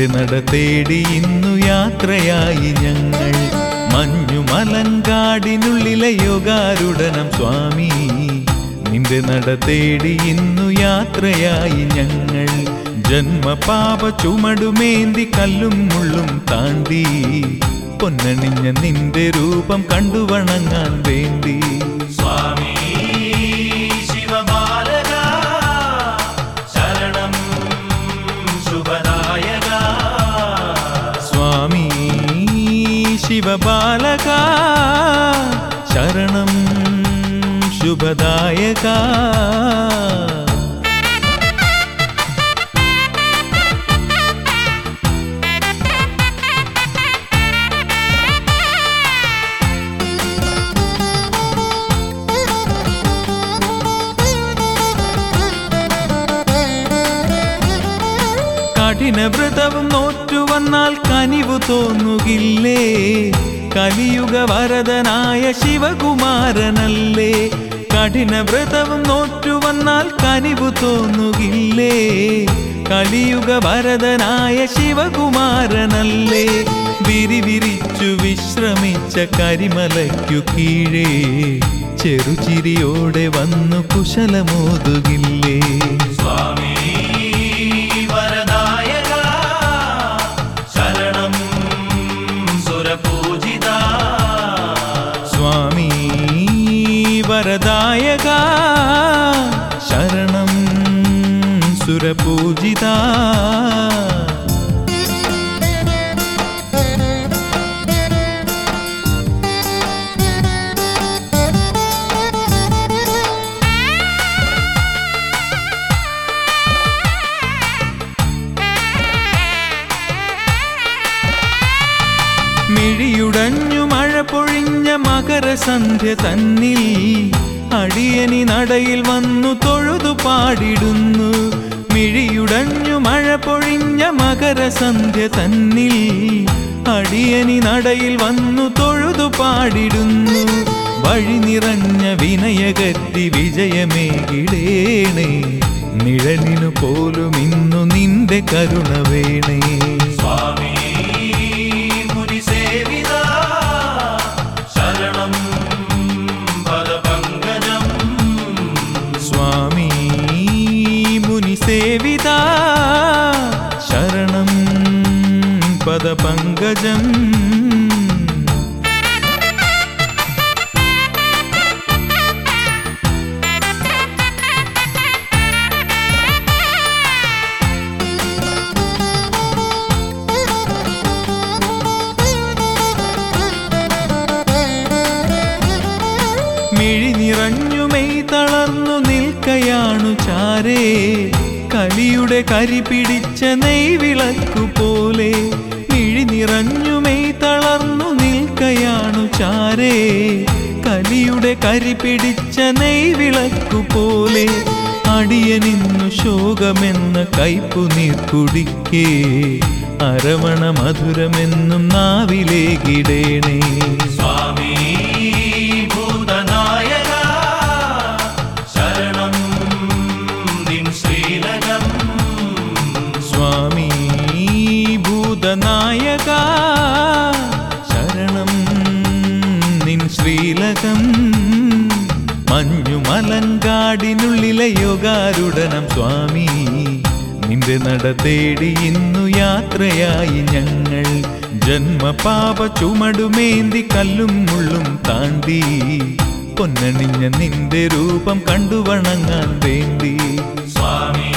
നിന്റെ നട തേടി ഇന്നു യാത്രയായി ഞങ്ങൾ മഞ്ഞുമലങ്കാടിനുള്ളിലെ യോഗാരുടനം സ്വാമി നിന്റെ നട തേടി ഇന്നു യാത്രയായി ഞങ്ങൾ ജന്മപാപ ചുമടുമേന്തി കല്ലും മുള്ളും താണ്ടി പൊന്നണിഞ്ഞ നിന്റെ രൂപം കണ്ടുവണങ്ങാൻ വേണ്ടി സ്വാമി ശിവബാലക ശരണം ശുഭദായക സ്വാമി ശിവബാലക ശരണം ശുഭദായക കഠിനവ്രതവും നോറ്റു വന്നാൽ കനിവു തോന്നുകില്ലേ കലിയുഗ വരദനായ ശിവകുമാരനല്ലേ കഠിനവ്രതവും നോറ്റു വന്നാൽ കനിവു തോന്നുകില്ലേ കലിയുഗ വരദനായ ശിവകുമാരനല്ലേ വിരിവിരിച്ചു വിശ്രമിച്ച കരിമലയ്ക്കു കീഴേ ചെറുചിരിയോടെ വന്നു കുശലമോതുകില്ലേ സ്വാമി വരദായക ശരണം സുരപൂജിത സ്വാമി വരദായക ശരണം സുരപൂജിത മിഴിയുടഞ്ഞു മഴ പൊഴിഞ്ഞ മകരസന്ധ്യ തന്നിൽ അടിയനി നടയിൽ വന്നു തൊഴുതു പാടിടുന്നു മിഴിയുടഞ്ഞു മഴ പൊഴിഞ്ഞ മകരസന്ധ്യ തന്നിൽ അടിയനി നടയിൽ വന്നു തൊഴുതു പാടിടുന്നു വഴി നിറഞ്ഞ വിനയകത്തി വിജയമേകിടേണേ നിഴലിനു പോലും ഇന്നു നിന്റെ കരുണ വേണേ സ്വാമി മുനിസേവിത ശരണം പദപങ്കജം സ്വാമി മുനിസേവിത ശരണം പദപങ്കജം മിഴി നിറഞ്ഞു മെയ് തളർന്നു നിൽക്കയാണു ചാരേ കലിയുടെ കരി പിടിച്ച നെയ്വിളക്കു പോലെ മിഴി നിറഞ്ഞു മെയ് തളർന്നു നിൽക്കയാണു ചാരേ കലിയുടെ കരി പിടിച്ച നെയ്വിളക്കു പോലെ അടിയനിന്നു ശോകമെന്ന കയ്പു നീർ കുടിക്കേ അരവണ മധുരമെന്നും നാവിലേകിടേണേ സ്വാമി ഭൂതനായക ശരണം നിൻ ശ്രീലകം സ്വാമി ഭൂതനായക ശരണം നിൻ ശ്രീലകം മഞ്ഞുമലങ്കാടിനുള്ളിലെ യോഗാരുടനം സ്വാമി നിന്റെ നട തേടി ഇന്നു യാത്രയായി ഞങ്ങൾ ജന്മപാപ ചുമടുമേന്തി കല്ലും മുള്ളും താണ്ടി പൊന്നണിഞ്ഞ നിന്റെ രൂപം കണ്ടുവണങ്ങാൻ വേണ്ടി സ്വാമി